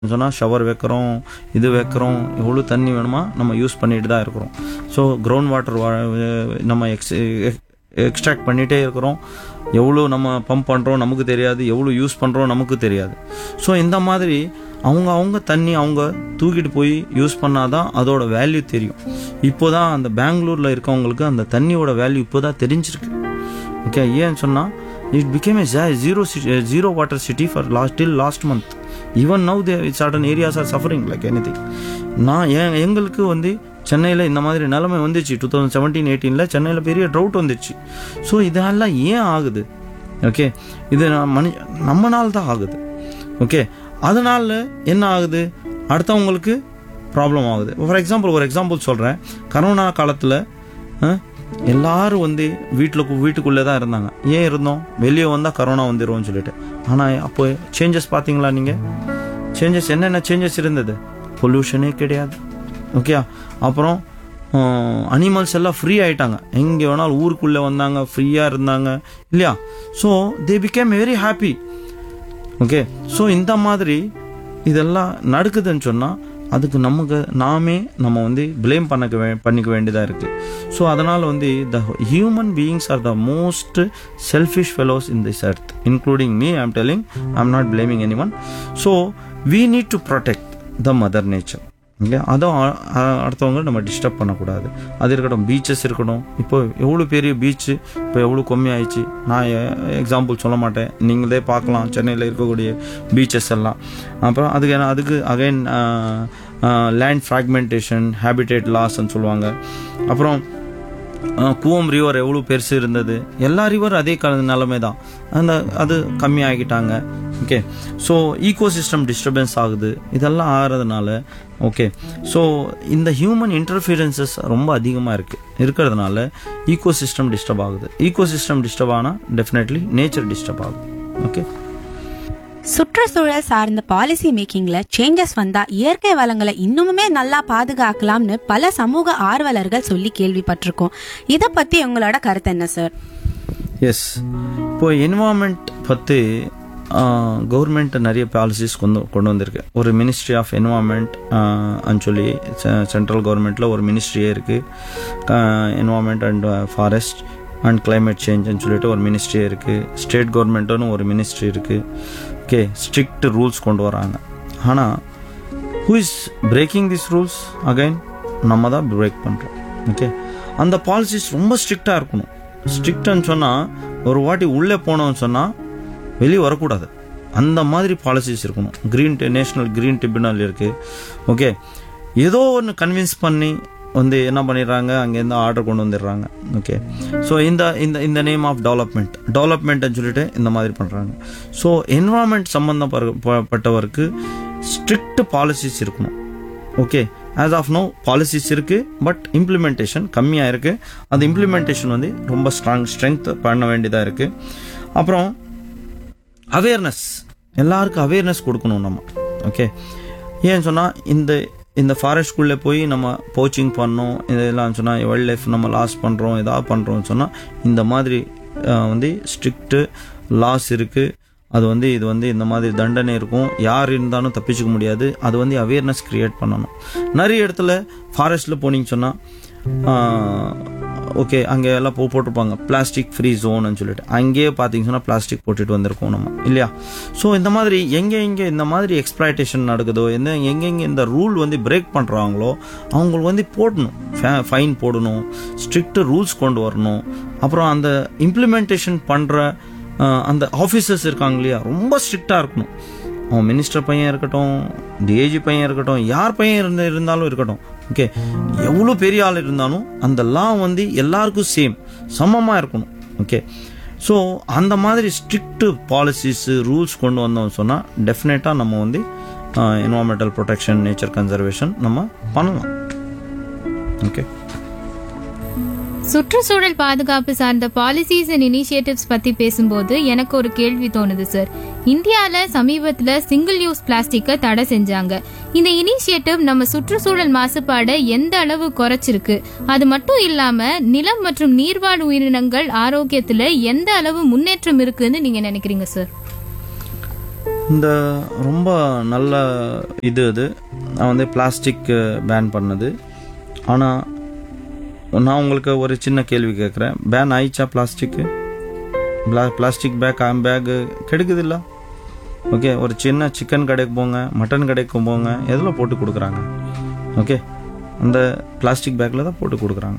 சொன்னால் ஷவர் வைக்கிறோம் இது வைக்கிறோம் எவ்வளோ தண்ணி வேணுமா நம்ம யூஸ் பண்ணிட்டு தான் இருக்கிறோம் ஸோ கிரவுண்ட் வாட்டர் நம்ம எக்ஸ் எக்ஸ்ட்ராக்ட் பண்ணிகிட்டே இருக்கிறோம் எவ்வளோ நம்ம பம்ப் பண்ணுறோம் நமக்கு தெரியாது எவ்வளோ யூஸ் பண்ணுறோம் நமக்கு தெரியாது ஸோ இந்த மாதிரி அவங்க அவங்க தண்ணி அவங்க தூக்கிட்டு போய் யூஸ் பண்ணாதான் அதோட வேல்யூ தெரியும் இப்போதான் அந்த பெங்களூரில் இருக்கவங்களுக்கு அந்த தண்ணியோட வேல்யூ இப்போதான் தெரிஞ்சிருக்கு ஓகே ஏன்னு சொன்னால் it became a zero zero water city for last till last month even now they certain areas are suffering like anything நான் என் எங்களுக்கு வந்து சென்னையில் இந்த மாதிரி நிலைமை வந்துச்சு டூ தௌசண்ட் செவன்டீன் எயிட்டீனில் சென்னையில் பெரிய ட்ரவுட் வந்துச்சு ஸோ இதெல்லாம் ஏன் ஆகுது ஓகே இது நான் மனி நம்மனால தான் ஆகுது ஓகே அதனால என்ன ஆகுது அடுத்தவங்களுக்கு ப்ராப்ளம் ஆகுது ஃபார் எக்ஸாம்பிள் ஒரு எக்ஸாம்பிள் சொல்கிறேன் கரோனா காலத்தில் எல்லாரும் வந்து வீட்டில் வீட்டுக்குள்ளே தான் இருந்தாங்க ஏன் இருந்தோம் வெளியே வந்தால் கரோனா வந்துடும்னு சொல்லிட்டு ஆனால் அப்போ சேஞ்சஸ் பார்த்தீங்களா நீங்கள் சேஞ்சஸ் என்னென்ன சேஞ்சஸ் இருந்தது பொல்யூஷனே கிடையாது ஓகே அப்புறம் அனிமல்ஸ் எல்லாம் ஃப்ரீ ஆயிட்டாங்க எங்கே வேணாலும் ஊருக்குள்ளே வந்தாங்க ஃப்ரீயாக இருந்தாங்க இல்லையா so they became very happy okay so இந்த மாதிரி இதெல்லாம் நடக்குதுன்னு சொன்னால் அதுக்கு நமக்கு நாமே நம்ம வந்து ப்ளேம் பண்ணக்க வே பண்ணிக்க வேண்டியதாக இருக்குது ஸோ அதனால் வந்து the human beings are the most selfish fellows in this earth including me I'm telling I am not blaming any one so we need to protect the mother nature இல்லையா அதுவும் அ- அ- அடுத்தவங்க நம்ம disturb பண்ணக்கூடாது அது இருக்கட்டும் beaches இருக்கட்டும் இப்போ எவ்வளோ பெரிய பீச்சு இப்போ எவ்வளோ கம்மி ஆயிடுச்சு நான் எக்ஸாம்பிள் சொல்ல மாட்டேன் நீங்களே பார்க்கலாம் சென்னையில் இருக்கக்கூடிய பீச்சஸ் எல்லாம் அப்புறம் அதுக்கு என்ன- அதுக்கு அகைன் லேண்ட் ஃப்ராக்மெண்டேஷன் ஹேபிடேட் லாஸ்ன்னு சொல்லுவாங்க அப்புறம் அஹ், கூவம் ரிவர் எவ்வளோ பெருசு இருந்தது எல்லா ரிவர் அதே கால நிலைமை தான் அந்த அது கம்மி ஆகிட்டாங்க okay so ecosystem disturbance ஆகுது இதெல்லாம் ஆகிறதுனால ஓகே ஸோ இந்த ஹியூமன் இன்டர்ஃபியரன்சஸ் ரொம்ப அதிகமாக இருக்குது இருக்கிறதுனால ஈகோ சிஸ்டம் டிஸ்டர்ப் ஆகுது ஈகோ சிஸ்டம் டிஸ்டர்ப் ஆனால் டெஃபினெட்லி நேச்சர் டிஸ்டர்ப் ஆகுது ஓகே சுற்றுச்சூழல் சார்ந்த பாலிசி மேக்கிங்ல சேஞ்சஸ் வந்தா இயற்கை வளங்களை இன்னுமுமே நல்லா பாதுகாக்கலாம்னு பல சமூக ஆர்வலர்கள் சொல்லி கேள்விப்பட்டிருக்கோம் இத பத்தி உங்களோட கருத்து என்ன சார் எஸ் இப்போ என்வாமெண்ட் பற்றி கவர்மெண்ட் நிறைய பாலிசிஸ் கொண்டு கொண்டு வந்திருக்கு ஒரு மினிஸ்ட்ரி ஆஃப் என்வாமெண்ட் அன்னு சொல்லி சென்ட்ரல் கவர்மெண்ட்டில் ஒரு மினிஸ்ட்ரியே இருக்குது environment and forest and climate சேஞ்சுன்னு சொல்லிட்டு ஒரு மினிஸ்ட்ரியே இருக்குது ஸ்டேட் கவர்மெண்ட்டுன்னு ஒரு மினிஸ்ட்ரி இருக்குது ஓகே ஸ்ட்ரிக்ட் ரூல்ஸ் கொண்டு வராங்க ஆனால் who is breaking this rules again நம்ம தான் பிரேக் பண்ணுறோம் ஓகே அந்த பாலிசிஸ் ரொம்ப ஸ்ட்ரிக்டாக இருக்கணும் ஸ்ட்ரிக்ட்னு சொன்னால் ஒரு வாட்டி உள்ளே போனோம்னு சொன்னால் வெளியே வரக்கூடாது அந்த மாதிரி பாலிசிஸ் இருக்கணும் க்ரீன் நேஷனல் க்ரீன் ட்ரிபியூனல் இருக்குது ஓகே ஏதோ ஒன்று கன்வின்ஸ் பண்ணி வந்து என்ன பண்ணிடுறாங்க அங்கேருந்து ஆர்டர் கொண்டு வந்துடுறாங்க ஓகே ஸோ இந்த இந்த இந்த நேம் ஆஃப் டெவலப்மெண்ட் டெவலப்மெண்ட்னு சொல்லிட்டு இந்த மாதிரி பண்ணுறாங்க ஸோ என்வரான்மெண்ட் சம்மந்தப்பட்டவருக்கு ஸ்ட்ரிக்ட் பாலிசிஸ் இருக்கணும் okay as of now policies இருக்கு பட் இம்ப்ளிமெண்டேஷன் கம்மியாக இருக்கு அந்த இம்ப்ளிமெண்டேஷன் வந்து ரொம்ப ஸ்ட்ராங் ஸ்ட்ரென்த் பண்ண வேண்டியதாக இருக்கு அப்புறம் அவேர்னஸ் எல்லாருக்கும் அவேர்னஸ் கொடுக்கணும் நம்ம ஓகே ஏன்னு சொன்னால் இந்த இந்த ஃபாரஸ்ட்குள்ளே போய் நம்ம போச்சிங் பண்ணோம் இதெல்லாம் சொன்னால் வைல்ட் லைஃப் நம்ம லாஸ் பண்ணுறோம் ஏதாவது பண்ணுறோம்னு சொன்னால் இந்த மாதிரி அஹ், வந்து ஸ்ட்ரிக்ட்டு லாஸ் இருக்குது அது வந்து இது வந்து இந்த மாதிரி தண்டனை இருக்கும் யார் இருந்தாலும் தப்பிச்சுக்க முடியாது அது வந்து அவேர்னஸ் கிரியேட் பண்ணணும் நிறைய இடத்துல ஃபாரஸ்ட்டில் போனீங்கன்னு சொன்னால் ஓகே அங்கே எல்லாம் போ போட்டிருப்பாங்க பிளாஸ்டிக் ஃப்ரீ ஜோன்னு சொல்லிட்டு அங்கேயே பார்த்தீங்கன்னா பிளாஸ்டிக் போட்டுட்டு வந்திருக்கோம் நம்ம இல்லையா ஸோ இந்த மாதிரி எங்கே எங்கே இந்த மாதிரி எக்ஸ்ப்ளாய்டேஷன் நடக்குதோ எந்த எங்கெங்கே இந்த ரூல் வந்து பிரேக் பண்ணுறாங்களோ அவங்களுக்கு வந்து போடணும் ஃபைன் போடணும் ஸ்ட்ரிக்ட் ரூல்ஸ் கொண்டு வரணும் அப்புறம் அந்த இம்ப்ளிமெண்டேஷன் பண்ணுற அந்த ஆஃபீஸர்ஸ் இருக்காங்க இல்லையா ரொம்ப ஸ்ட்ரிக்டாக இருக்கணும் அவன் மினிஸ்டர் பையன் இருக்கட்டும் டிஏஜி பையன் இருக்கட்டும் யார் பையன் இருந்து இருந்தாலும் இருக்கட்டும் ஓகே எவ்வளோ பெரிய ஆள் இருந்தாலும் அந்த லா வந்து எல்லாருக்கும் சேம் சமமாக இருக்கணும் ஓகே ஸோ அந்த மாதிரி ஸ்ட்ரிக்ட் பாலிசிஸ் ரூல்ஸ் கொண்டு வந்தோம்னு சொன்னால் டெஃபினட்டாக நம்ம வந்து என்வாமெண்டல் ப்ரொடெக்ஷன் நேச்சர் கன்சர்வேஷன் நம்ம பண்ணலாம் ஓகே சுற்றுச்சூழல் பாதுகாப்பு சார்ந்த பாலிசிஸ் அண்ட் இனிஷியேட்டிவ்ஸ் பத்தி பேசும்போது எனக்கு ஒரு கேள்வி தோணுது சார் இந்தியால சமீபத்துல சிங்கிள் யூஸ் பிளாஸ்டிக்கை தடை செஞ்சாங்க இந்த இனிஷியேட்டிவ் நம்ம சுற்றுச்சூழல் மாசுபாடை எந்த அளவு குறைச்சிருக்கு அது மட்டும் இல்லாம நிலம் மற்றும் நீர்வாழ் உயிரினங்கள் ஆரோக்கியத்துல எந்த அளவு முன்னேற்றம் இருக்குன்னு நீங்க நினைக்கிறீங்க சார் இந்த ரொம்ப நல்ல இது அது நான் வந்து பிளாஸ்டிக் பேன் பண்ணது ஆனால் நான் உங்களுக்கு ஒரு சின்ன கேள்வி கேட்குறேன் பேன் ஆயிடுச்சா பிளாஸ்டிக்கு பிளாஸ்டிக் பேக் பேக் கெடுக்குதில்ல ஓகே ஒரு சின்ன சிக்கன் கடைக்கு போங்க மட்டன் கடைக்கு போங்க எதில் போட்டு கொடுக்குறாங்க ஓகே அந்த பிளாஸ்டிக் பேக்கில் தான் போட்டு கொடுக்குறாங்க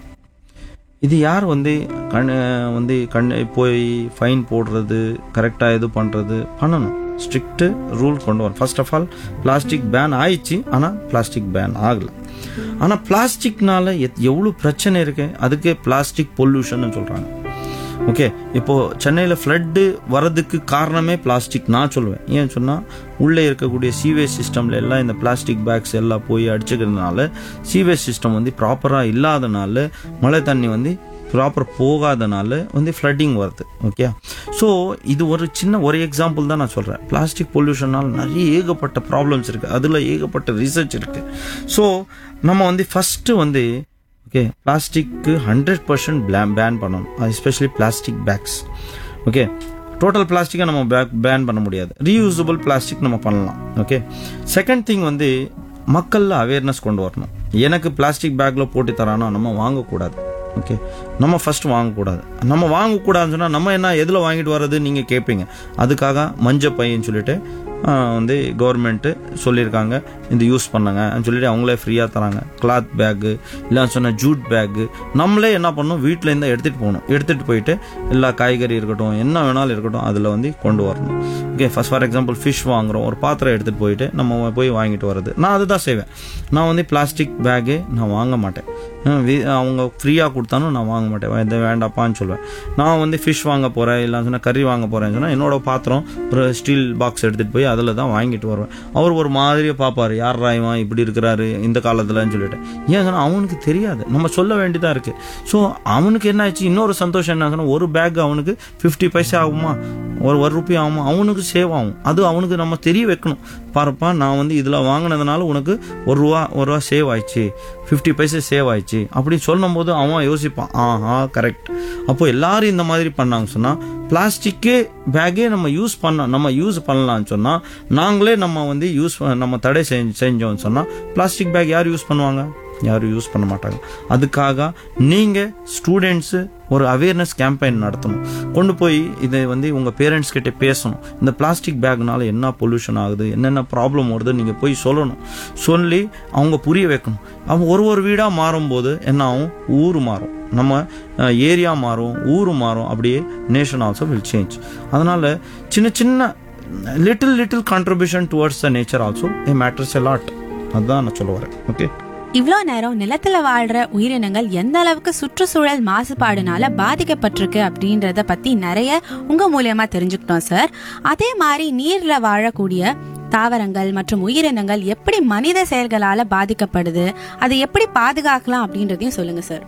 இது யார் வந்து கண் வந்து கண் போய் ஃபைன் போடுறது கரெக்டாக இது பண்ணுறது பண்ணணும் ஸ்ட்ரிக்ட்டு ரூல் கொண்டு வரணும் first of all plastic ban ஆயிடுச்சு ஆனால் பிளாஸ்டிக் பேன் ஆகலை ஆனால் பிளாஸ்டிக்னால எவ்வளோ பிரச்சனை இருக்கு அதுக்கே பிளாஸ்டிக் பொல்யூஷன் சொல்கிறாங்க ஓகே இப்போ சென்னையில் ஃப்ளட்டு வரதுக்கு காரணமே பிளாஸ்டிக் நான் சொல்லுவேன் ஏன் சொன்னால் உள்ளே இருக்கக்கூடிய சீவேஜ் சிஸ்டமில் எல்லாம் இந்த பிளாஸ்டிக் பேக்ஸ் எல்லாம் போய் அடிச்சுக்கிறதுனால சீவேஜ் சிஸ்டம் வந்து ப்ராப்பராக இல்லாதனால மழை தண்ணி வந்து ப்ராப்பர் போகாதனால வந்து ஃப்ளட்டிங் வருது ஓகே ஸோ இது ஒரு சின்ன ஒரு எக்ஸாம்பிள் தான் நான் சொல்கிறேன் பிளாஸ்டிக் பொல்யூஷனால் நிறைய ஏகப்பட்ட ப்ராப்ளம்ஸ் இருக்குது அதில் ஏகப்பட்ட ரிசர்ச் இருக்குது ஸோ நம்ம வந்து ஃபஸ்ட்டு வந்து okay plastic hundred percent ban பண்ணணும் especially plastic bags okay total பிளாஸ்டிக்கை நம்ம பேக் பேன் பண்ண முடியாது ரீயூசபிள் பிளாஸ்டிக் நம்ம பண்ணலாம் ஓகே செகண்ட் திங் வந்து மக்களில் அவேர்னஸ் கொண்டு வரணும் எனக்கு பிளாஸ்டிக் பேக்கில் போட்டு தரானோ நம்ம வாங்கக்கூடாது ஓகே நம்ம ஃபர்ஸ்ட் வாங்கக்கூடாது நம்ம வாங்கக்கூடாதுன்னு சொன்னால் நம்ம என்ன எதில் வாங்கிட்டு வர்றது நீங்கள் கேட்பீங்க அதுக்காக மஞ்ச பையன்னு சொல்லிட்டு வந்து கவர்மெண்ட்டு சொல்லியிருக்காங்க இந்த யூஸ் பண்ணுங்க சொல்லிட்டு அவங்களே ஃப்ரீயாக தராங்க கிளாத் பேக்கு இல்லை சொன்ன ஜூட் பேக்கு நம்மளே என்ன பண்ணணும் வீட்டில் இருந்தால் எடுத்துகிட்டு போகணும் எடுத்துகிட்டு போயிட்டு எல்லா காய்கறி இருக்கட்டும் என்ன வேணாலும் இருக்கட்டும் அதில் வந்து கொண்டு வரணும் okay first for example fish வாங்குறோம் ஒரு பாத்திரம் எடுத்துகிட்டு போயிட்டு நம்ம போய் வாங்கிட்டு வர்றது நான் அதுதான் செய்வேன் நான் வந்து பிளாஸ்டிக் பேக்கு நான் வாங்க மாட்டேன் அவங்க ஃப்ரீயாக கொடுத்தாலும் நான் வாங்க மாட்டேன் இது வேண்டாப்பான்னு சொல்லுவேன் நான் வந்து ஃபிஷ் வாங்க போகிறேன் இல்லை சொன்னால் கறி வாங்க போகிறேன்னு சொன்னால் என்னோட பாத்திரம் ஒரு ஸ்டீல் பாக்ஸ் எடுத்துகிட்டு போய் அதில் தான் வாங்கிட்டு வருவேன் அவர் ஒரு மாதிரியே பார்ப்பார் யார் ராய்வான் இப்படி இருக்கிறாரு இந்த காலத்துலன்னு சொல்லிட்டு ஏன் சொன்னால் அவனுக்கு தெரியாது நம்ம சொல்ல வேண்டியதாக இருக்குது ஸோ அவனுக்கு என்ன ஆச்சு இன்னொரு சந்தோஷம் என்ன சொன்னால் ஒரு பேக் அவனுக்கு ஃபிஃப்டி பைசா ஆகுமா ஒரு ஒரு ரூபாய் ஆகுமா அவனுக்கு சேவ் ஆகும் அது அவனுக்கு நம்ம தெரிய வைக்கணும் பாருப்பா நான் வந்து இதில் வாங்கினதுனால உனக்கு ஒரு ரூபா ஒரு ரூபா சேவ் ஆயிடுச்சு ஃபிஃப்டி பைசா சேவ் ஆயிடுச்சு அப்படி சொல்லும் போது அவன் யோசிப்பான் ஆஹா கரெக்ட் அப்போ எல்லாரும் இந்த மாதிரி பண்ணாங்க சொன்னால் பிளாஸ்டிக்கே பேக்கே நம்ம யூஸ் பண்ண நம்ம யூஸ் பண்ணலாம்னு சொன்னால் நாங்களே நம்ம வந்து யூஸ் நம்ம தடை செஞ்சு செஞ்சோம்னு சொன்னால் பிளாஸ்டிக் பேக் யார் யூஸ் பண்ணுவாங்க யாரும் யூஸ் பண்ண மாட்டாங்க அதுக்காக நீங்கள் ஸ்டூடெண்ட்ஸு ஒரு அவேர்னஸ் கேம்பெயின் நடத்தணும் கொண்டு போய் இதை வந்து உங்கள் பேரண்ட்ஸ் கிட்ட பேசணும் இந்த பிளாஸ்டிக் பேக்னால என்ன பொல்யூஷன் ஆகுது என்னென்ன ப்ராப்ளம் வருது நீங்கள் போய் சொல்லணும் சொல்லி அவங்க புரிய வைக்கணும் அவங்க ஒரு ஒரு வீடாக மாறும்போது என்ன ஆகும் ஊர் மாறும் நம்ம ஏரியா மாறும் ஊர் மாறும் அப்படியே நேஷன் ஆல்சோ வில் சேஞ்ச் அதனால சின்ன சின்ன little little contribution towards the nature also a matters a lot அதுதான் நான் சொல்ல வரேன் ஓகே இவ்வளோ நேரம் நிலத்துல வாழ்ற உயிரினங்கள் எந்த அளவுக்கு சுற்றுச்சூழல் மாசுபாடுனால பாதிக்கப்பட்டிருக்கு அப்படின்றத பத்தி நிறைய உங்க மூலியமா தெரிஞ்சுக்கிட்டோம் சார் அதே மாதிரி நீர்ல வாழக்கூடிய தாவரங்கள் மற்றும் உயிரினங்கள் எப்படி மனித செயல்களால பாதிக்கப்படுது அதை எப்படி பாதுகாக்கலாம் அப்படின்றதையும் சொல்லுங்க சார்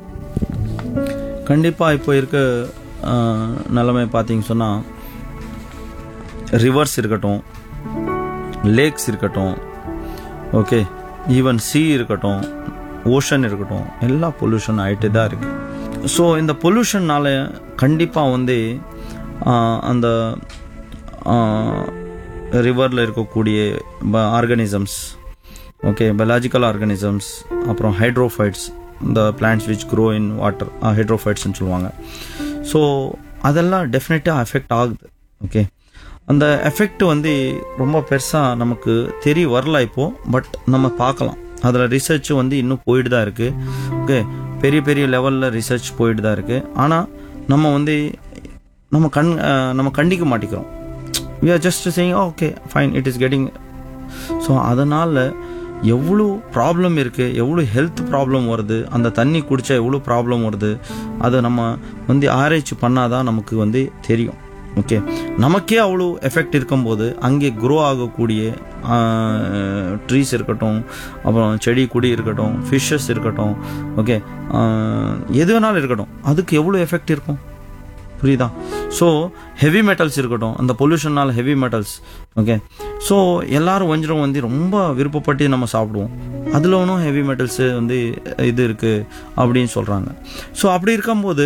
கண்டிப்பாக இப்போ இருக்க நிலைமை பார்த்தீங்க சொன்னால் ரிவர்ஸ் இருக்கட்டும் லேக்ஸ் இருக்கட்டும் ஓகே ஈவன் சி இருக்கட்டும் ஓஷன் இருக்கட்டும் எல்லா பொல்யூஷன் ஆகிட்டே தான் இருக்கு ஸோ இந்த பொல்யூஷன்னால கண்டிப்பாக வந்து அந்த ரிவரில் இருக்கக்கூடிய ஆர்கானிசம்ஸ் ஓகே பயாலஜிக்கல் ஆர்கானிசம்ஸ் அப்புறம் ஹைட்ரோஃபைட்ஸ் இந்த plants which grow in water ஹைட்ரோஃபைட்ஸ்னு சொல்லுவாங்க ஸோ அதெல்லாம் டெஃபினட்டாக அஃபெக்ட் ஆகுது ஓகே அந்த எஃபெக்ட் வந்து ரொம்ப பெருசாக நமக்கு தெரிய வரல இப்போ பட் நம்ம பார்க்கலாம் அதில் ரிசர்ச் வந்து இன்னும் போயிட்டு தான் இருக்குது ஓகே பெரிய பெரிய லெவலில் ரிசர்ச் போயிட்டு தான் இருக்குது ஆனால் நம்ம வந்து நம்ம கண் நம்ம கண்டிக்க மாட்டேங்கிறோம் we are just saying okay fine it is getting so அதனால் எவ்வளோ ப்ராப்ளம் இருக்குது எவ்வளோ ஹெல்த் ப்ராப்ளம் வருது அந்த தண்ணி குடித்தா எவ்வளோ ப்ராப்ளம் வருது அதை நம்ம வந்து ஆராய்ச்சி பண்ணாதான் நமக்கு வந்து தெரியும் ஓகே நமக்கே அவ்வளோ எஃபெக்ட் இருக்கும்போது அங்கே க்ரோ ஆகக்கூடிய ட்ரீஸ் இருக்கட்டும் அப்புறம் செடி கொடி இருக்கட்டும் ஃபிஷ்ஷஸ் இருக்கட்டும் ஓகே எது வேணாலும் இருக்கட்டும் அதுக்கு எவ்வளோ எஃபெக்ட் இருக்கும் புரியுதா ஸோ ஹெவி மெட்டல்ஸ் இருக்கட்டும் அந்த பொல்யூஷனால் ஹெவி மெட்டல்ஸ் ஓகே ஸோ எல்லாரும் வஞ்சிரம் வந்து ரொம்ப விருப்பப்பட்டு நம்ம சாப்பிடுவோம் அதில் ஒன்றும் ஹெவி மெட்டல்ஸு வந்து இது இருக்குது அப்படின்னு சொல்கிறாங்க ஸோ அப்படி இருக்கும்போது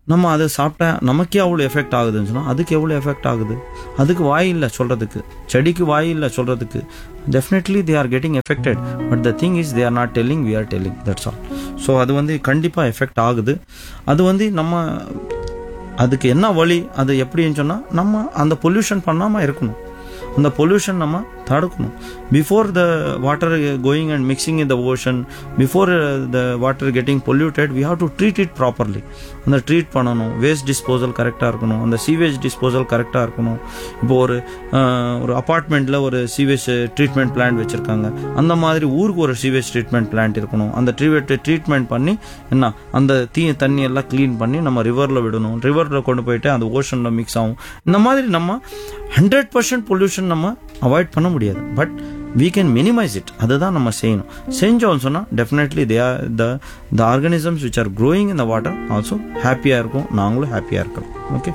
நம்ம அதை சாப்பிட்டா நமக்கே அவ்வளோ எஃபெக்ட் ஆகுதுன்னு சொன்னால் அதுக்கு எவ்வளோ எஃபெக்ட் ஆகுது அதுக்கு வாய் இல்லை சொல்கிறதுக்கு செடிக்கு வாய் இல்லை சொல்கிறதுக்கு definitely they are getting affected but the thing is they are not telling we are telling that's all so அது வந்து கண்டிப்பாக எஃபெக்ட் ஆகுது அது வந்து நம்ம அதுக்கு என்ன வழி அது எப்படின்னு சொன்னால் நம்ம அந்த பொல்யூஷன் பண்ணாமல் இருக்கணும் அந்த பொல்யூஷன் நம்ம தடுக்கணும் before the water going and mixing in the ocean before the water getting polluted we have to treat it properly அந்த ட்ரீட் பண்ணணும் வேஸ்ட் டிஸ்போசல் கரெக்டாக இருக்கணும் அந்த சீவேஜ் டிஸ்போசல் கரெக்டாக இருக்கணும் இப்போ ஒரு அஹ், ஒரு அப்பார்ட்மெண்ட்டில் ஒரு சீவேஜ் ட்ரீட்மெண்ட் பிளான்ட் வச்சுருக்காங்க அந்த மாதிரி ஊருக்கு ஒரு சீவேஜ் ட்ரீட்மெண்ட் பிளான்ட் இருக்கணும் அந்த ட்ரீட் ட்ரீட்மெண்ட் பண்ணி என்ன அந்த தீ தண்ணி எல்லாம் க்ளீன் பண்ணி நம்ம ரிவரில் விடணும் ரிவரில் கொண்டு போயிட்டு அந்த ஓஷனில் மிக்ஸ் ஆகும் இந்த மாதிரி நம்ம ஹண்ட்ரட் பர்சன்ட் பொல்யூஷன் நம்ம அவாய்ட் பண்ண முடியாது but we can minimise it அதுதான் நம்ம செய்யணும் செஞ்சோம்னு சொன்னால் definitely they are the the organisms which are growing in the water also ஹாப்பியாக இருக்கும் நாங்களும் ஹாப்பியாக இருக்கிறோம் ஓகே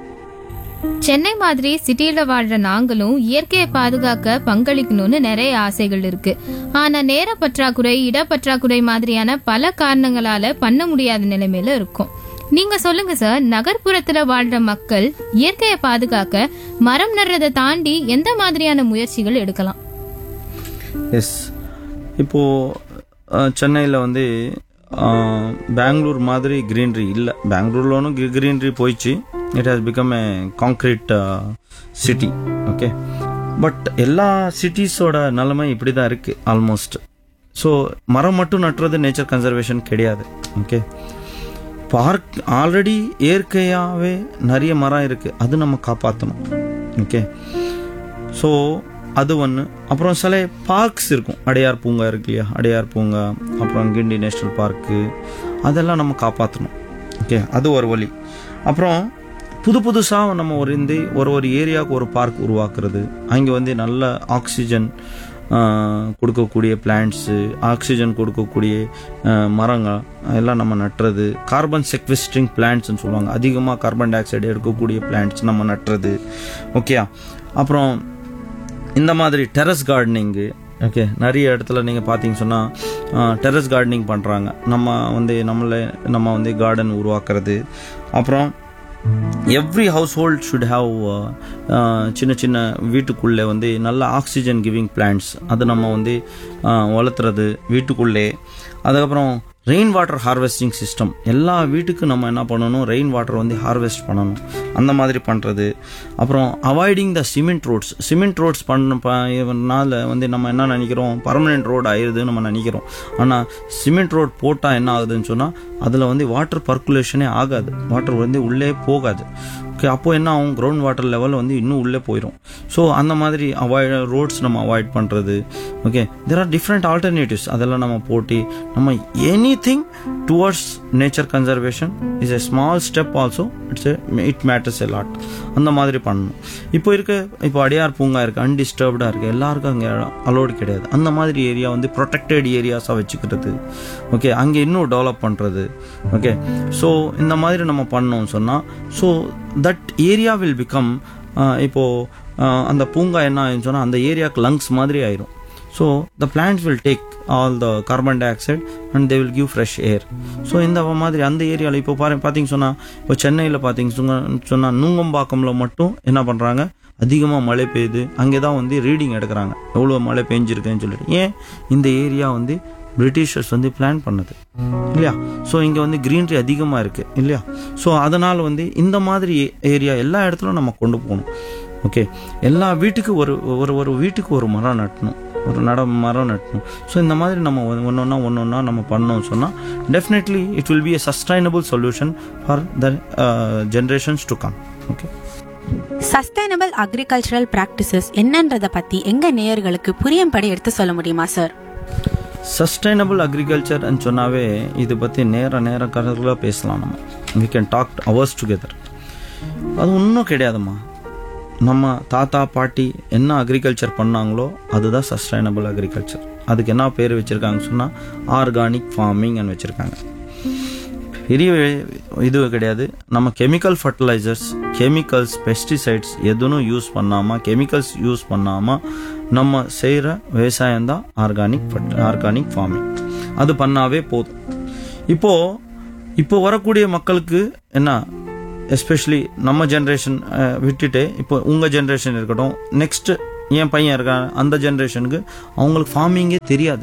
சென்னை மாதிரி சிட்டில வாழ்ற நாங்களும் இயற்கையை பாதுகாக்க பங்களிக்கணும்னு நிறைய ஆசைகள் இருக்கு ஆனா நேர பற்றாக்குறை இடப்பற்றாக்குறை மாதிரியான பல காரணங்களால பண்ண முடியாத நிலைமையில இருக்கும் நீங்க சொல்லுங்க சார் நகர்ப்புறத்துல வாழ்ற மக்கள் இயற்கையை பாதுகாக்க மரம் நடுறதை தாண்டி எந்த மாதிரியான முயற்சிகள் எடுக்கலாம் எஸ் இப்போது சென்னையில் வந்து அஹ், பெங்களூர் மாதிரி க்ரீனரி இல்லை பெங்களூர்லோனும் க்ரீனரி போயிடுச்சு it has become a concrete city okay but எல்லா சிட்டிஸோட நிலைமை இப்படி தான் இருக்குது ஆல்மோஸ்ட் ஸோ மரம் மட்டும் நட்டுறது நேச்சர் கன்சர்வேஷன் கிடையாது ஓகே பார்க் ஆல்ரெடி இயற்கையாகவே நிறைய மரம் இருக்குது அது நம்ம காப்பாற்றணும் ஓகே ஸோ அது ஒன்று அப்புறம் சில பார்க்ஸ் இருக்கும் அடையார் பூங்கா இருக்கு இல்லையா அடையார் பூங்கா அப்புறம் கிண்டி நேஷ்னல் பார்க்கு அதெல்லாம் நம்ம காப்பாற்றணும் ஓகே அது ஒரு வழி அப்புறம் புது புதுசாக நம்ம ஒரு இந்த ஒரு ஒரு ஏரியாவுக்கு ஒரு பார்க் உருவாக்குறது அங்கே வந்து நல்ல ஆக்சிஜன் கொடுக்கக்கூடிய பிளான்ட்ஸு ஆக்சிஜன் கொடுக்கக்கூடிய ஆஹ், மரங்கள் எல்லாம் நம்ம நட்டுறது கார்பன் செக்வெஸ்டிங் பிளான்ட்ஸ்னு சொல்லுவாங்க அதிகமாக கார்பன் டை ஆக்சைடு எடுக்கக்கூடிய பிளான்ட்ஸ் நம்ம நட்டுறது ஓகேயா அப்புறம் இந்த மாதிரி டெரஸ் கார்டனிங்கு ஓகே நிறைய இடத்துல நீங்கள் பார்த்தீங்க சொன்னால் டெரஸ் கார்டனிங் பண்ணுறாங்க நம்ம வந்து நம்மளே நம்ம வந்து கார்டன் உருவாக்குறது அப்புறம் every household should have சின்ன சின்ன வீட்டுக்குள்ளே வந்து நல்ல ஆக்சிஜன் கிவிங் பிளான்ட்ஸ் அது நம்ம வந்து uh, வளர்த்துறது வீட்டுக்குள்ளே அதுக்கப்புறம் ரெயின் வாட்டர் ஹார்வெஸ்டிங் சிஸ்டம் எல்லா வீட்டுக்கும் நம்ம என்ன பண்ணணும் ரெயின் வாட்டர் வந்து ஹார்வெஸ்ட் பண்ணணும் அந்த மாதிரி பண்ணுறது அப்புறம் avoiding the cement roads cement roads பண்ணனால வந்து நம்ம என்ன நினைக்கிறோம் பர்மனெண்ட் ரோடு ஆயிடுதுன்னு நம்ம நினைக்கிறோம் ஆனால் சிமெண்ட் ரோட் போட்டால் என்ன ஆகுதுன்னு சொன்னால் அதில் வந்து வாட்டர் பர்க்குலேஷனே ஆகாது வாட்டர் வந்து உள்ளே போகாது ஓகே அப்போ என்ன ஆகும் கிரவுண்ட் வாட்டர் லெவல் வந்து இன்னும் உள்ளே போயிடும் ஸோ அந்த மாதிரி அவாய்ட் ரோட்ஸ் நம்ம அவாய்ட் பண்ணுறது okay there are different alternatives அதெல்லாம் நம்ம போட்டி நம்ம anything towards nature conservation is a small step also it's it matters a lot அந்த மாதிரி பண்ணணும் இப்போ இருக்க இப்போ அடையார் பூங்கா இருக்குது அன்டிஸ்டர்ப்டாக இருக்குது எல்லாருக்கும் அங்கே அலோடு கிடையாது அந்த மாதிரி ஏரியா வந்து ப்ரொடெக்டட் ஏரியாஸாக வச்சுக்கிறது ஓகே அங்கே இன்னும் டெவலப் பண்ணுறது ஓகே ஸோ இந்த மாதிரி நம்ம பண்ணோம்னு சொன்னால் so that area will become இப்போது அந்த பூங்கா என்ன ஆயிடுன்னு சொன்னால் அந்த ஏரியாவுக்கு லங்ஸ் மாதிரி ஆயிரும் so the plants will take all the carbon dioxide and they will give fresh air so இந்த மாதிரி அந்த ஏரியாவில் இப்போ பாரு பார்த்தீங்க சொன்னால் இப்போ சென்னையில் பார்த்தீங்க சொன்னால் நூங்கம்பாக்கம்ல மட்டும் என்ன பண்ணுறாங்க அதிகமாக மழை பெய்யுது அங்கே தான் வந்து ரீடிங் எடுக்கிறாங்க எவ்வளோ மழை பெஞ்சிருக்குன்னு சொல்லிட்டு ஏன் இந்த ஏரியா வந்து பிரிட்டிஷர்ஸ் வந்து பிளான் பண்ணது இல்லையா ஸோ இங்கே வந்து க்ரீனரி அதிகமாக இருக்குது இல்லையா ஸோ அதனால் வந்து இந்த மாதிரி ஏரியா எல்லா இடத்துலையும் நம்ம கொண்டு போகணும் ஓகே எல்லா வீட்டுக்கு ஒரு ஒரு ஒரு வீட்டுக்கு ஒரு மரம் நட்டணும் ஒரு நட மரம் நட்டணும் ஸோ இந்த மாதிரி நம்ம ஒன்று ஒன்றா ஒன்று ஒன்றா நம்ம பண்ணோம்னு சொன்னால் definitely it will be a sustainable solution for the generations to come okay sustainable agricultural practices என்னன்றத பத்தி எங்க நேயர்களுக்கு புரியும்படி எடுத்து சொல்ல முடியுமா சார் சஸ்டைனபிள் அக்ரிகல்ச்சர்னு சொன்னாவே இது பற்றி நேர நேர கருத்தில் பேசலாம் நம்ம we can talk hours together அது ஒன்றும் கிடையாதும்மா நம்ம தாத்தா பாட்டி என்ன அக்ரிகல்ச்சர் பண்ணாங்களோ அதுதான் சஸ்டைனபிள் அக்ரிகல்ச்சர் அதுக்கு என்ன பேர் வச்சுருக்காங்க சொன்னால் ஆர்கானிக் ஃபார்மிங்னு வச்சுருக்காங்க பெரிய இது கிடையாது நம்ம கெமிக்கல் ஃபர்டிலைசர்ஸ் கெமிக்கல்ஸ் பெஸ்டிசைட்ஸ் எதுவும் யூஸ் பண்ணாமல் கெமிக்கல்ஸ் யூஸ் பண்ணாமல் நம்ம செய்கிற விவசாயம் தான் ஆர்கானிக் ஆர்கானிக் ஃபார்மிங் அது பண்ணாவே போதும் இப்போது இப்போ வரக்கூடிய மக்களுக்கு என்ன எஸ்பெஷலி நம்ம ஜென்ரேஷன் விட்டுட்டு இப்போ உங்கள் ஜென்ரேஷன் இருக்கட்டும் நெக்ஸ்ட் என் பையன் இருக்கான் அந்த ஜென்ரேஷனுக்கு அவங்களுக்கு ஃபார்மிங்கே தெரியாது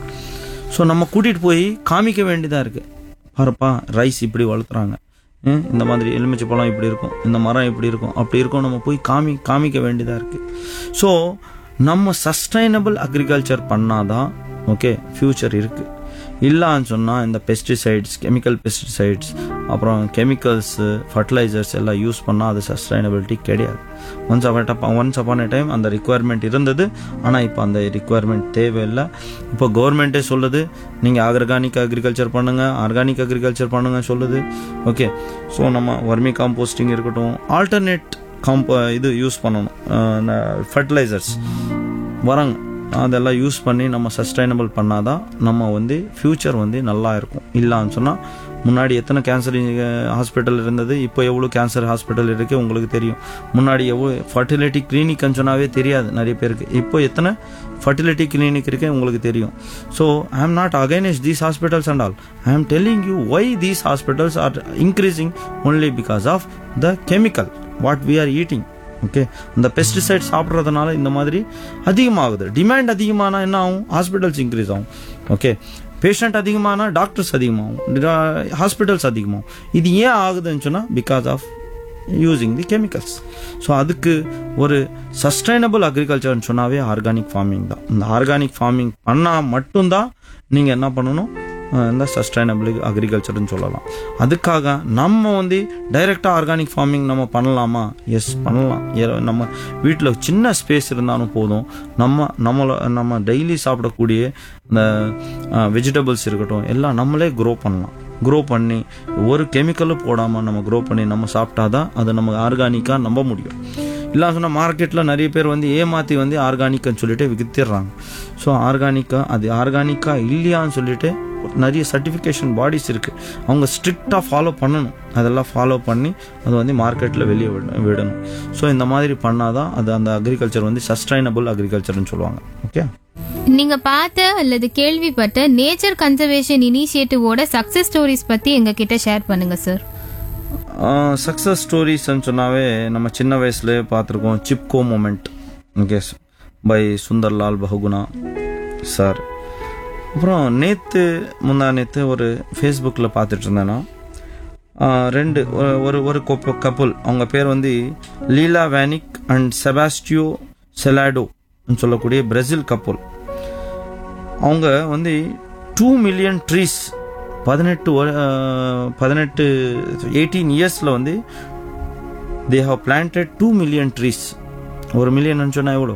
ஸோ நம்ம கூட்டிகிட்டு போய் காமிக்க வேண்டியதாக இருக்குது பாருப்பா ரைஸ் இப்படி வளர்த்துறாங்க ஹம், இந்த மாதிரி எலுமிச்சை பழம் இப்படி இருக்கும் இந்த மரம் இப்படி இருக்கும் அப்படி இருக்கும் நம்ம போய் காமி காமிக்க வேண்டியதாக இருக்குது ஸோ நம்ம சஸ்டைனபிள் அக்ரிகல்ச்சர் பண்ணாதான் ஓகே ஃப்யூச்சர் இருக்குது இல்லான்னு சொன்னால் இந்த பெஸ்டிசைட்ஸ் கெமிக்கல் பெஸ்டிசைட்ஸ் அப்புறம் கெமிக்கல்ஸு ஃபர்டிலைசர்ஸ் எல்லாம் யூஸ் பண்ணால் அது சஸ்டைனபிலிட்டி கிடையாது once upon once upon time அந்த ரிக்குவயர்மெண்ட் இருந்தது ஆனால் இப்போ அந்த ரிக்குவயர்மெண்ட் தேவையில்லை இப்போ கவர்மெண்ட்டே சொல்லுது நீங்கள் ஆர்கானிக் அக்ரிகல்ச்சர் பண்ணுங்கள் ஆர்கானிக் அக்ரிகல்ச்சர் பண்ணுங்க சொல்லுது ஓகே ஸோ நம்ம வர்மி காம்போஸ்டிங் இருக்கட்டும் ஆல்டர்னேட் காம்போ இது யூஸ் பண்ணணும் ஃபர்டிலைசர்ஸ் வராங்க அதெல்லாம் யூஸ் பண்ணி நம்ம சஸ்டைனபிள் பண்ணாதான் நம்ம வந்து ஃப்யூச்சர் வந்து நல்லா இருக்கும் இல்லான்னு சொன்னால் முன்னாடி எத்தனை கேன்சர் ஹாஸ்பிட்டல் இருந்தது இப்போ எவ்வளோ கேன்சர் ஹாஸ்பிட்டல் இருக்குது உங்களுக்கு தெரியும் முன்னாடி எவ்வளோ ஃபர்டிலிட்டி கிளினிக்னு சொன்னாவே தெரியாது நிறைய பேருக்கு இப்போ எத்தனை ஃபர்டிலிட்டி கிளினிக் இருக்கு உங்களுக்கு தெரியும் so I am not against these hospitals and all I am telling you why these hospitals are increasing only because of the chemical what we are eating okay இந்த பெஸ்டிசைட் சாப்பிட்றதுனால இந்த மாதிரி அதிகமாகுது demand அதிகமானா என்ன ஆகும் ஹாஸ்பிட்டல்ஸ் இன்க்ரீஸ் ஆகும் okay patient அதிகமானா டாக்டர்ஸ் அதிகமாகும் ஹாஸ்பிட்டல்ஸ் அதிகமாகும் இது ஏன் ஆகுதுன்னு சொன்னால் because of using the chemicals so அதுக்கு ஒரு சஸ்டைனபிள் அக்ரிகல்ச்சர்னு சொன்னாவே ஆர்கானிக் ஃபார்மிங் தான் இந்த ஆர்கானிக் ஃபார்மிங் பண்ணால் மட்டும்தான் நீங்கள் என்ன பண்ணணும் அஹ் இந்த சஸ்டைனபிள் அக்ரிகல்ச்சர்னு சொல்லலாம் அதுக்காக நம்ம வந்து டைரெக்டாக ஆர்கானிக் ஃபார்மிங் நம்ம பண்ணலாமா எஸ் பண்ணலாம் ஏ- நம்ம வீட்டில் சின்ன ஸ்பேஸ் இருந்தாலும் போதும் நம்ம நம்மள நம்ம டெய்லி சாப்பிடக்கூடிய இந்த வெஜிடபிள்ஸ் இருக்கட்டும் எல்லாம் நம்மளே க்ரோ பண்ணலாம் க்ரோ பண்ணி ஒரு கெமிக்கலும் போடாமல் நம்ம க்ரோ பண்ணி நம்ம சாப்பிட்டாதான் அது நம்ம ஆர்கானிக்காக நம்ப முடியும் இல்லை சொன்னால் மார்க்கெட்டில் நிறைய பேர் வந்து ஏமாற்றி வந்து ஆர்கானிக்னு சொல்லிட்டு வித்துடுறாங்க ஸோ ஆர்கானிக்காக அது ஆர்கானிக்காக இல்லையான்னு சொல்லிட்டு நிறைய சர்டிஃபிகேஷன் பாடிஸ் இருக்குது அவங்க ஸ்ட்ரிக்டாக ஃபாலோ பண்ணணும் அதெல்லாம் ஃபாலோ பண்ணி அது வந்து மார்க்கெட்டில் வெளியே விட விடணும் ஸோ இந்த மாதிரி பண்ணாதான் அது அந்த அக்ரிகல்ச்சர் வந்து சஸ்டைனபிள் அக்ரிகல்ச்சர்னு சொல்லுவாங்க ஓகே நீங்க பார்த்த அல்லது கேள்விப்பட்ட நேச்சர் கன்சர்வேஷன் இனிஷியேட்டிவோட சக்சஸ் ஸ்டோரிஸ் பத்தி எங்க கிட்ட ஷேர் பண்ணுங்க சார் சக்ஸஸ் ஸ்டோரிஸ்ன்னு சொன்னாவே நம்ம சின்ன வயசுல பார்த்துருக்கோம் Chipko movement okay by Sunderlal Bahuguna sir அப்புறம் நேற்று முந்தா நேற்று ஒரு ஃபேஸ்புக்கில் பார்த்துட்டு இருந்தேன்னா ஆஹ், ரெண்டு ஒ- ஒரு ஒரு கப்புள் அவங்க பேர் வந்து லீலா வேனிக் அண்ட் செபாஸ்டியோ செலாடோ சொல்லக்கூடிய பிரேசில் கப்புள் அவங்க வந்து டூ மில்லியன் ட்ரீஸ் பதினெட்டு வரு- அஹ், பதினெட்டு எயிட்டீன் இயர்ஸில் வந்து they have planted two million trees ஒரு மில்லியன் சொன்னால் எவ்வளோ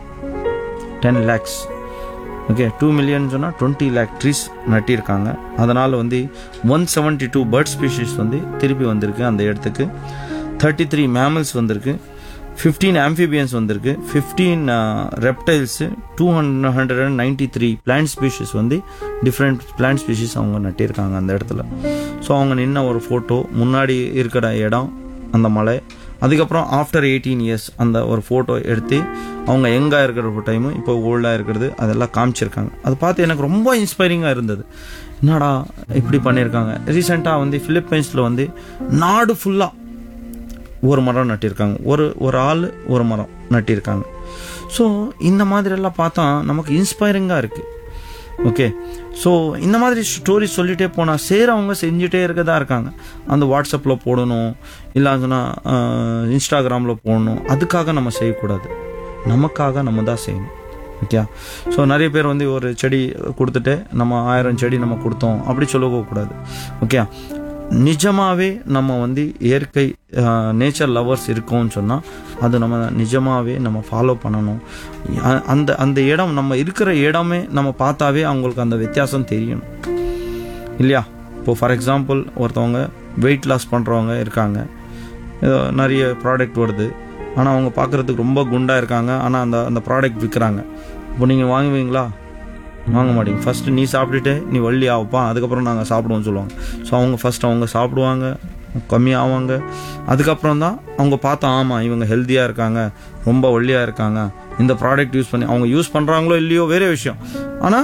ten lakhs okay two million சொன்னால் டுவெண்ட்டி லேக் ட்ரீஸ் நட்டியிருக்காங்க அதனால் வந்து one seventy two bird species வந்து திருப்பி வந்திருக்கு அந்த இடத்துக்கு தேர்ட்டி த்ரீ மேமல்ஸ் வந்திருக்கு ஃபிஃப்டீன் ஆம்ஃபிபியன்ஸ் வந்திருக்கு fifteen reptiles two hundred hundred and ninety three plant species வந்து டிஃப்ரெண்ட் பிளான்ட் ஸ்பீஷிஸ் அவங்க நட்டியிருக்காங்க அந்த இடத்துல ஸோ அவங்க நின்ன ஒரு ஃபோட்டோ முன்னாடி இருக்கிற இடம் அந்த மலை அதுக்கப்புறம் ஆஃப்டர் எயிட்டீன் இயர்ஸ் அந்த ஒரு ஃபோட்டோ எடுத்து அவங்க எங்கே இருக்கிற டைமு இப்போ ஓல்டாக இருக்கிறது அதெல்லாம் காமிச்சிருக்காங்க அது பார்த்து எனக்கு ரொம்ப இன்ஸ்பைரிங்காக இருந்தது என்னடா இப்படி பண்ணியிருக்காங்க ரீசெண்டாக வந்து பிலிப்பைன்ஸில் வந்து நாடு ஃபுல்லாக ஒரு மரம் நட்டிருக்காங்க ஒரு ஒரு ஆள் ஒரு மரம் நட்டிருக்காங்க ஸோ இந்த மாதிரி எல்லாம் பார்த்தா நமக்கு இன்ஸ்பைரிங்காக இருக்குது ஓகே ஸோ இந்த மாதிரி ஸ்டோரி சொல்லிட்டே போனால் செய்கிறவங்க செஞ்சுட்டே இருக்கதா இருக்காங்க அந்த வாட்ஸ்அப்பில் போடணும் இல்லை சொன்னால் இன்ஸ்டாகிராமில் போடணும் அதுக்காக நம்ம செய்யக்கூடாது நமக்காக நம்ம தான் செய்யணும் ஓகே ஸோ நிறைய பேர் வந்து ஒரு செடி கொடுத்துட்டு நம்ம ஆயிரம் செடி நம்ம கொடுத்தோம் அப்படி சொல்லக்கூடாது ஓகே நிஜமாவே நம்ம வந்து இயற்கை நேச்சர் லவர்ஸ் இருக்கோம்னு சொன்னால் அது நம்ம நிஜமாவே நம்ம ஃபாலோ பண்ணணும் அ- அந்த அந்த இடம் நம்ம இருக்கிற இடமே நம்ம பார்த்தாவே அவங்களுக்கு அந்த வித்தியாசம் தெரியணும் இல்லையா இப்போ ஃபார் எக்ஸாம்பிள் ஒருத்தவங்க வெயிட் லாஸ் பண்ணுறவங்க இருக்காங்க ஏதோ நிறைய ப்ராடக்ட் வருது ஆனால் அவங்க பார்க்குறதுக்கு ரொம்ப குண்டாக இருக்காங்க ஆனால் அந்த அந்த ப்ராடக்ட் விற்கிறாங்க இப்போ நீங்கள் வாங்குவீங்களா வாங்க மாட்டீங்க ஃபர்ஸ்ட் நீ சாப்பிட்டுட்டு நீ வள்ளி ஆவப்பா அதுக்கப்புறம் நாங்கள் சாப்பிடுவோம்னு சொல்லுவாங்க ஸோ அவங்க ஃபர்ஸ்ட் அவங்க சாப்பிடுவாங்க கம்மியாவாங்க அதுக்கப்புறம் தான் அவங்க பார்த்தா ஆமாம் இவங்க ஹெல்த்தியாக இருக்காங்க ரொம்ப ஒல்லியாக இருக்காங்க இந்த ப்ராடக்ட் யூஸ் பண்ணி அவங்க யூஸ் பண்ணுறாங்களோ இல்லையோ வேற விஷயம் ஆனால்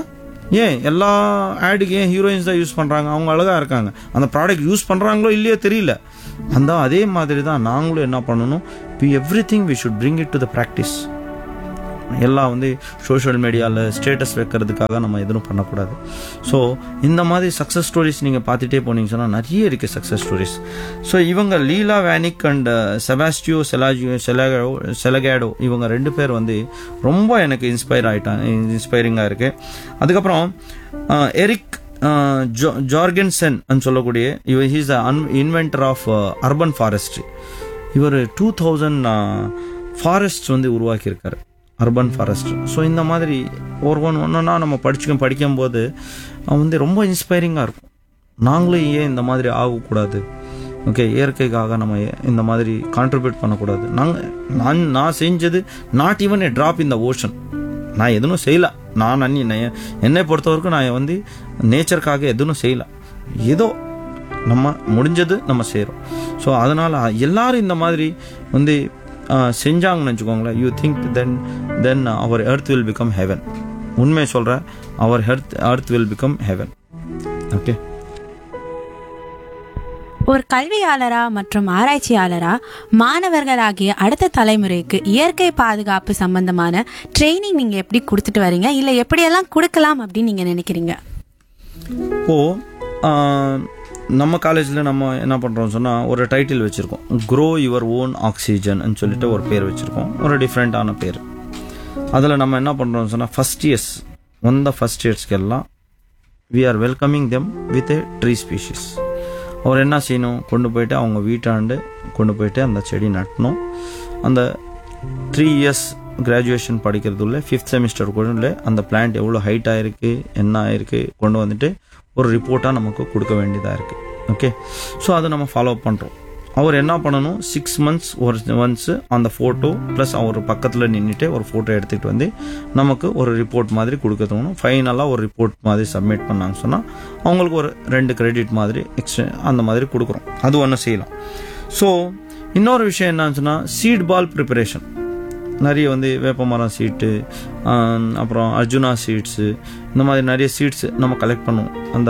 ஏன் எல்லா ஆடுக்கு ஏன் ஹீரோயின்ஸ் தான் யூஸ் பண்ணுறாங்க அவங்க அழகாக இருக்காங்க அந்த ப்ராடக்ட் யூஸ் பண்ணுறாங்களோ இல்லையோ தெரியல அந்த அதே மாதிரி தான் நாங்களும் என்ன பண்ணணும் we everything we should bring it to the practice எல்லாம் வந்து சோஷியல் மீடியாவில் ஸ்டேட்டஸ் வைக்கிறதுக்காக நம்ம எதுவும் பண்ணக்கூடாது ஸோ இந்த மாதிரி சக்ஸஸ் ஸ்டோரிஸ் நீங்கள் பார்த்துட்டே போனீங்க சொன்னால் நிறைய இருக்குது சக்ஸஸ் ஸ்டோரிஸ் ஸோ இவங்க லீலா வேனிக் அண்ட் செபாஸ்டியோ செலாஜியோ செலகோ செலகேடோ இவங்க ரெண்டு பேர் வந்து ரொம்ப எனக்கு இன்ஸ்பயர் ஆகிட்டாங்க இன்ஸ்பைரிங்காக இருக்குது அதுக்கப்புறம் அஹ், எரிக் அஹ், ஜோ ஜார்கென்சன் சொல்லக்கூடிய இவர் he's the an inventor of urban forestry இவர் டூ தௌசண்ட் ஃபாரஸ்ட் வந்து உருவாக்கியிருக்காரு அர்பன் ஃபாரஸ்ட் ஸோ இந்த மாதிரி ஒரு ஒன்று ஒன்றுனா நம்ம படிச்சுக்க படிக்கும்போது அவன் வந்து ரொம்ப இன்ஸ்பைரிங்காக இருக்கும் நாங்களும் ஏன் இந்த மாதிரி ஆகக்கூடாது ஓகே இயற்கைக்காக நம்ம ஏ- இந்த மாதிரி கான்ட்ரிபியூட் பண்ணக்கூடாது நாங்கள் நான் நான் செஞ்சது not even a drop in the ocean நான் எதுவும் செய்யல நான் அன்னி நான் என்னை பொறுத்தவரைக்கும் நான் வந்து நேச்சருக்காக எதுவும் செய்யல ஏதோ நம்ம முடிஞ்சது நம்ம செய்கிறோம் ஸோ அதனால் எல்லாரும் இந்த மாதிரி வந்து ஆஹ், செஞ்சாங்கன்னு வச்சுக்கோங்களேன் you think then then our earth will become heaven உண்மை சொல்கிறேன் our earth earth will become heaven okay ஒரு கல்வியாளரா மற்றும் ஆராய்ச்சியாளரா மாணவர்களாகிய அடுத்த தலைமுறைக்கு இயற்கை பாதுகாப்பு சம்பந்தமான ட்ரைனிங் நீங்க எப்படி கொடுத்துட்டு வரீங்க இல்ல எப்படியெல்லாம் கொடுக்கலாம் அப்படின்னு நீங்க நினைக்கிறீங்க இப்போது நம்ம காலேஜில் நம்ம என்ன பண்ணுறோம் சொன்னால் ஒரு டைட்டில் வச்சுருக்கோம் க்ரோ யுவர் ஓன் ஆக்சிஜன் சொல்லிட்டு ஒரு பேர் வச்சுருக்கோம் ஒரு டிஃப்ரெண்ட்டான பேர் அதில் நம்ம என்ன பண்ணுறோம் சொன்னால் ஃபஸ்ட் இயர்ஸ் வந்த ஃபஸ்ட் இயர்ஸ்க்கு எல்லாம் we are welcoming them with a tree species அவர் என்ன செய்யணும் கொண்டு போயிட்டு அவங்க வீட்டாண்டு கொண்டு போயிட்டு அந்த செடி நட்டணும் அந்த த்ரீ இயர்ஸ் கிராஜுவேஷன் படிக்கிறதுள்ள ஃபிஃப்த் செமிஸ்டர் கூட அந்த பிளான்ட் எவ்வளோ ஹைட் ஆயிருக்கு என்ன ஆயிருக்கு கொண்டு வந்துட்டு ஒரு ரிப்போர்ட்டாக நமக்கு கொடுக்க வேண்டியதாக இருக்குது ஓகே ஸோ அதை நம்ம ஃபாலோ பண்ணுறோம் அவர் என்ன பண்ணணும் சிக்ஸ் மந்த்ஸ் ஒரு ஒன்ஸ் அந்த ஃபோட்டோ ப்ளஸ் அவர் பக்கத்தில் நின்றுட்டு ஒரு ஃபோட்டோ எடுத்துகிட்டு வந்து நமக்கு ஒரு ரிப்போர்ட் மாதிரி கொடுக்க தோணும் ஃபைனலாக ஒரு ரிப்போர்ட் மாதிரி சப்மிட் பண்ணாங்க சொன்னால் அவங்களுக்கு ஒரு ரெண்டு கிரெடிட் மாதிரி எக்ஸ்ட்ரா அந்த மாதிரி கொடுக்குறோம் அது ஒன்று செய்யலாம் ஸோ இன்னொரு விஷயம் என்னன்னு சொன்னால் சீட் பால் ப்ரிப்பரேஷன் நிறைய வந்து வேப்பமரம் சீட்டு அப்புறம் அர்ஜுனா சீட்ஸு இந்த மாதிரி நிறைய சீட்ஸ் நம்ம கலெக்ட் பண்ணுவோம் அந்த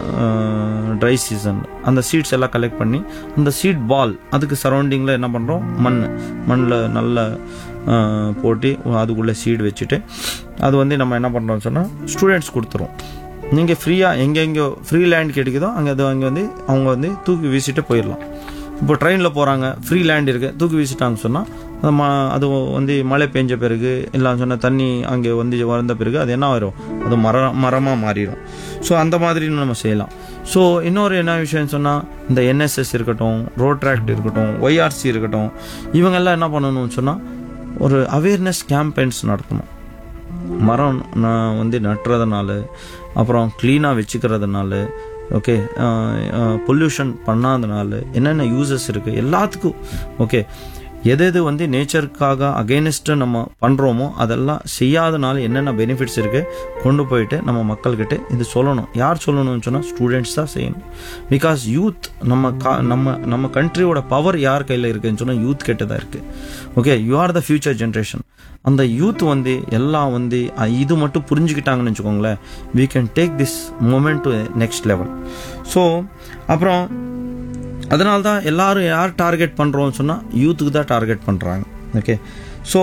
ட்ரை சீசன் அந்த சீட்ஸ் எல்லாம் கலெக்ட் பண்ணி அந்த சீட் பால் அதுக்கு சரௌண்டிங்கில் என்ன பண்ணுறோம் மண் மண்ணில் நல்ல ஆஹ், போட்டு அதுக்குள்ளே சீடு வச்சுட்டு அது வந்து நம்ம என்ன பண்ணுறோம்னு சொன்னால் ஸ்டூடெண்ட்ஸ் கொடுத்துருவோம் நீங்கள் ஃப்ரீயாக எங்கெங்கே ஃப்ரீ லேண்ட் கிடைக்குதோ அங்கே அது அங்கே வந்து அவங்க வந்து தூக்கி வீசிட்டு போயிடலாம் இப்போ ட்ரெயினில் போகிறாங்க ஃப்ரீ லேண்ட் இருக்கு தூக்கி வீசிட்டாங்கன்னு சொன்னால் அது ம அது வந்து மழை பெஞ்ச பிறகு இல்லை சொன்ன தண்ணி அங்கே வந்து வந்த பிறகு அது என்ன ஆயிரும் அது மர மரமாக மாறிடும் ஸோ அந்த மாதிரி நம்ம செய்யலாம் ஸோ இன்னொரு என்ன விஷயம் சொன்னால் இந்த என்எஸ்எஸ் இருக்கட்டும் ரோட் ட்ராக்ட் இருக்கட்டும் ஒய்ஆர்சி இருக்கட்டும் இவங்கெல்லாம் என்ன பண்ணணும்னு சொன்னால் ஒரு அவேர்னஸ் கேம்பெயின்ஸ் நடத்தணும் மரம் நான் வந்து நட்டுறதுனால அப்புறம் க்ளீனாக வச்சுக்கிறதுனால ஓகே பொல்யூஷன் பண்ணாதனால என்னென்ன யூசஸ் இருக்குது எல்லாத்துக்கும் ஓகே எது எது வந்து நேச்சருக்காக அகெயின்ஸ்ட்டு நம்ம பண்ணுறோமோ அதெல்லாம் செய்யாதனால என்னென்ன பெனிஃபிட்ஸ் இருக்குது கொண்டு போயிட்டு நம்ம மக்கள்கிட்ட இது சொல்லணும் யார் சொல்லணும்னு சொன்னால் ஸ்டூடெண்ட்ஸ் தான் செய்யணும் பிகாஸ் யூத் நம்ம கா நம்ம நம்ம கண்ட்ரியோட பவர் யார் கையில் இருக்குன்னு சொன்னால் யூத் கிட்ட தான் இருக்குது okay you are the future generation அந்த யூத் வந்து எல்லாம் வந்து அ, இது மட்டும் புரிஞ்சுக்கிட்டாங்கன்னு வச்சுக்கோங்களேன் we can take this movement to next level so அப்புறம் அதனால தான் எல்லாரும் யார் டார்கெட் பண்ணுறோம்னு சொன்னால் யூத்துக்கு தான் டார்கெட் பண்ணுறாங்க okay so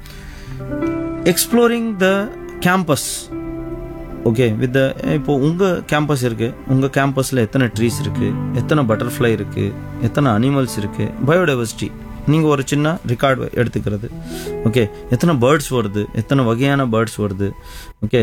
exploring the campus okay with இப்போ உங்கள் கேம்பஸ் இருக்குது உங்கள் கேம்பஸில் எத்தனை ட்ரீஸ் இருக்குது எத்தனை பட்டர்ஃப்ளை இருக்குது எத்தனை அனிமல்ஸ் இருக்குது பயோடைவர்சிட்டி நீங்கள் ஒரு சின்ன ரெக்கார்டு எடுத்துக்கிறது ஓகே எத்தனை பேர்ட்ஸ் வருது எத்தனை வகையான பேர்ட்ஸ் வருது ஓகே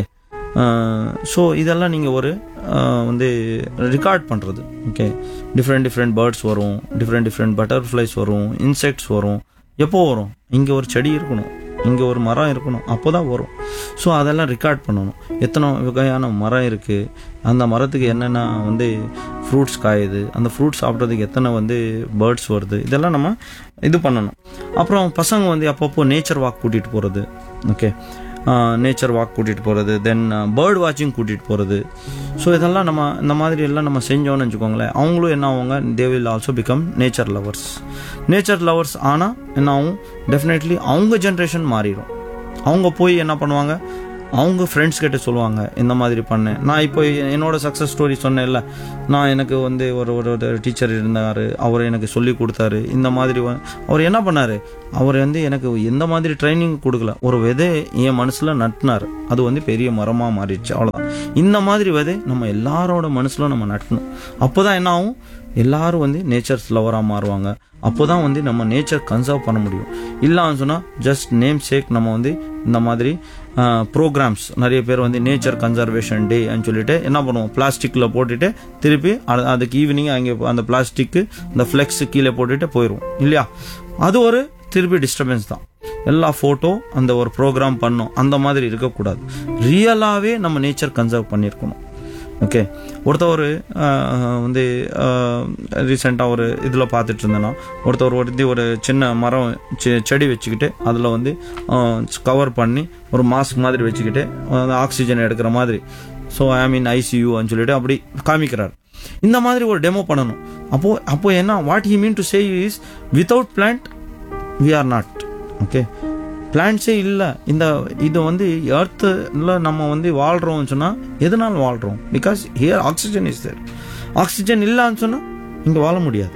ஸோ இதெல்லாம் நீங்கள் ஒரு ஆஹ், வந்து ரெக்கார்ட் பண்ணுறது ஓகே டிஃப்ரெண்ட் டிஃப்ரெண்ட் பேர்ட்ஸ் வரும் டிஃப்ரெண்ட் டிஃப்ரெண்ட் பட்டர்ஃப்ளைஸ் வரும் இன்செக்ட்ஸ் வரும் எப்போ வரும் இங்கே ஒரு செடி இருக்கணும் இங்கே ஒரு மரம் இருக்கணும் அப்போ தான் வரும் ஸோ அதெல்லாம் ரெக்கார்ட் பண்ணணும் எத்தனை வகையான மரம் இருக்குது அந்த மரத்துக்கு என்னென்ன வந்து ஃப்ரூட்ஸ் காயுது அந்த ஃப்ரூட்ஸ் சாப்பிட்றதுக்கு எத்தனை வந்து பேர்ட்ஸ் வருது இதெல்லாம் நம்ம இது பண்ணணும் அப்புறம் பசங்க வந்து அப்பப்போ நேச்சர் வாக் கூட்டிகிட்டு போகிறது ஓகே நேச்சர் வாக் கூட்டிகிட்டு போகிறது தென் பேர்ட் வாட்சிங் கூட்டிகிட்டு போகிறது ஸோ இதெல்லாம் நம்ம இந்த மாதிரி எல்லாம் நம்ம செஞ்சோம்னு வச்சுக்கோங்களேன் அவங்களும் என்ன ஆவாங்க they will also become nature lovers nature lovers ஆனால் என்ன ஆகும் டெஃபினெட்லி அவங்க ஜென்ரேஷன் மாறிடும் அவங்க போய் என்ன பண்ணுவாங்க அவங்க ஃப்ரெண்ட்ஸ் கிட்ட சொல்லுவாங்க இந்த மாதிரி பண்ணேன் நான் இப்போ என்னோட சக்ஸஸ் ஸ்டோரி சொன்னேன்ல நான் எனக்கு வந்து ஒரு ஒரு டீச்சர் இருந்தார் அவர் எனக்கு சொல்லி கொடுத்தாரு இந்த மாதிரி வ- அவர் என்ன பண்ணாரு அவர் வந்து எனக்கு எந்த மாதிரி ட்ரைனிங் கொடுக்கல ஒரு விதை என் மனசுல நட்டினார் அது வந்து பெரிய மரமா மாறிடுச்சு அவ்வளவுதான் இந்த மாதிரி விதை நம்ம எல்லாரோட மனசுல நம்ம நட்டணும் அப்போதான் என்ன ஆகும் எல்லாரும் வந்து நேச்சர்ஸ் லவராக மாறுவாங்க அப்போதான் வந்து நம்ம நேச்சர் கன்சர்வ் பண்ண முடியும் இல்லான்னு சொன்னால் ஜஸ்ட் நேம் சேக் நம்ம வந்து இந்த மாதிரி ப்ரோக்ராம்ஸ் நிறைய பேர் வந்து நேச்சர் கன்சர்வேஷன் டே ன்னு சொல்லிட்டு என்ன பண்ணுவோம் பிளாஸ்டிக்கில் போட்டுட்டு திருப்பி அது- அதுக்கு ஈவினிங் அங்கே அந்த பிளாஸ்டிக்கு அந்த ஃப்ளெக்ஸ் கீழே போட்டுட்டு போயிடுவோம் இல்லையா அது ஒரு திருப்பி டிஸ்டர்பன்ஸ் தான் எல்லா ஃபோட்டோ அந்த ஒரு ப்ரோக்ராம் பண்ணோம் அந்த மாதிரி இருக்கக்கூடாது ரியலாகவே நம்ம நேச்சர் கன்சர்வ் பண்ணியிருக்கணும் ஓகே ஒருத்தவர் வந்து ரீசெண்டாக ஒரு இதில் பார்த்துட்டு இருந்தேன்னா ஒருத்தவர் ஒருத்தி ஒரு சின்ன மரம் செ- செடி வச்சுக்கிட்டு அதில் வந்து கவர் பண்ணி ஒரு மாஸ்க் மாதிரி வச்சுக்கிட்டு ஆக்சிஜன் எடுக்கிற மாதிரி ஸோ ஐ மீன் ஐசியூன்னு சொல்லிட்டு அப்படி காமிக்கிறார் இந்த மாதிரி ஒரு டெமோ பண்ணணும் அப்போ அப்போ என்ன what he mean to say is without plant we are not okay பிளான்ட்ஸே இல்லை இந்த இது வந்து எர்த்தில் நம்ம வந்து வாழ்கிறோம்னு சொன்னால் எதனால் வாழ்கிறோம் because here oxygen is there oxygen இல்லைன்னு சொன்னால் இங்கே வாழ முடியாது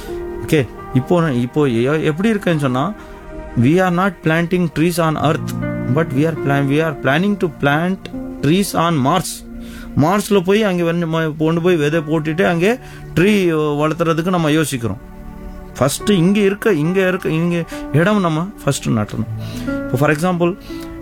ஓகே இப்போ இப்போ எ- எப்படி இருக்குன்னு சொன்னால் we are not planting trees on earth but we are plan we are planning to plant trees on Mars மார்ஸில் போய் அங்கே வந்து ம- கொண்டு போய் விதை போட்டுட்டு அங்கே ட்ரீ வளர்த்துறதுக்கு நம்ம யோசிக்கிறோம் ஃபஸ்ட்டு இங்கே இருக்க இங்கே இருக்க இங்கே இடம் நம்ம ஃபஸ்ட்டு நட்டணும் இப்போ ஃபார் எக்ஸாம்பிள்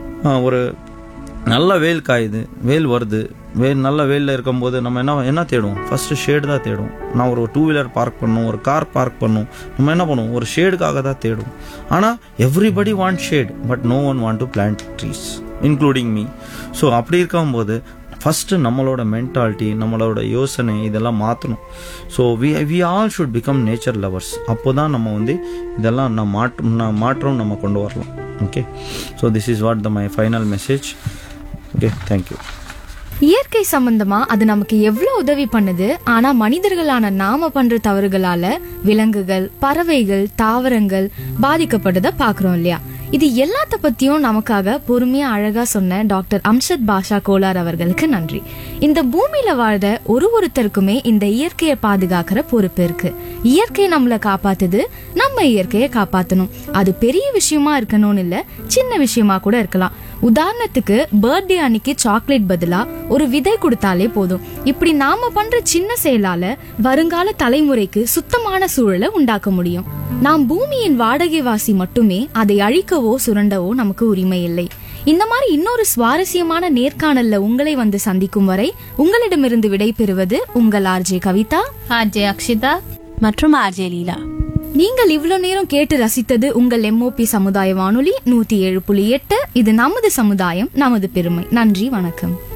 ஒரு நல்ல வெயில் காயுது வெயில் வருது வெயில் நல்ல வெயிலில் இருக்கும்போது நம்ம என்ன என்ன தேடுவோம் ஃபஸ்ட்டு ஷேடு தான் தேடுவோம் நான் ஒரு டூ வீலர் பார்க் பண்ணும் ஒரு கார் பார்க் பண்ணும் நம்ம என்ன பண்ணுவோம் ஒரு ஷேடுக்காக தான் தேடுவோம் ஆனால் everybody want shade but no one want to plant trees including me so அப்படி இருக்கும்போது ஃபஸ்ட்டு நம்மளோட மென்டாலிட்டி நம்மளோட யோசனை இதெல்லாம் மாற்றணும் so we we all should become nature lovers அப்போ தான் நம்ம வந்து இதெல்லாம் நம்ம மாற்றம் நான் மாற்றம் நம்ம கொண்டு வரலாம் okay so this is what the my final message okay thank you இயற்கை சம்பந்தமா அது நமக்கு எவ்வளவு உதவி பண்ணுது ஆனா மனிதர்களான நாம பண்ற தவறுகளால விலங்குகள் பறவைகள் தாவரங்கள் பாதிக்கப்படுறத பாக்குறோம் இல்லையா இது எல்லாத்த பத்தியும் நமக்காக பொறுமையா அழகா சொன்ன டாக்டர் அம்ஷத் பாஷா கோலார் அவர்களுக்கு நன்றி இந்த பூமியில வாழ்ற ஒரு ஒருத்தருக்குமே இந்த இயற்கையை பாதுகாக்கிற பொறுப்பு இருக்கு இயற்கை நம்மளை காப்பாத்துது நம்ம இயற்கையை காப்பாத்தணும் அது பெரிய விஷயமா இருக்கணும்னு இல்ல சின்ன விஷயமா கூட இருக்கலாம் உதாரணத்துக்கு பர்த்டே அன்னைக்கு சாக்லேட் பதிலா ஒரு விதை கொடுத்தாலே போதும் இப்படி நாம பண்ற சின்ன செயலால வருங்கால தலைமுறைக்கு சுத்தமான சூழலை உண்டாக்க முடியும் நாம் பூமியின் வாடகைவாசி மட்டுமே அதை அழிக்கவோ சுரண்டவோ நமக்கு உரிமை இல்லை இந்த மாதிரி இன்னொரு சுவாரஸ்யமான நேர்காணல்ல உங்களை வந்து சந்திக்கும் வரை உங்களிடமிருந்து விடை பெறுவது உங்கள் ஆர்ஜே கவிதா ஆர்ஜே அக்ஷிதா மற்றும் ஆர்ஜே லீலா நீங்கள் இவ்வளவு நேரம் கேட்டு ரசித்தது உங்கள் எம்ஓபி சமுதாய வானொலி நூத்தி ஏழு புள்ளி எட்டு இது நமது சமுதாயம் நமது பெருமை நன்றி வணக்கம்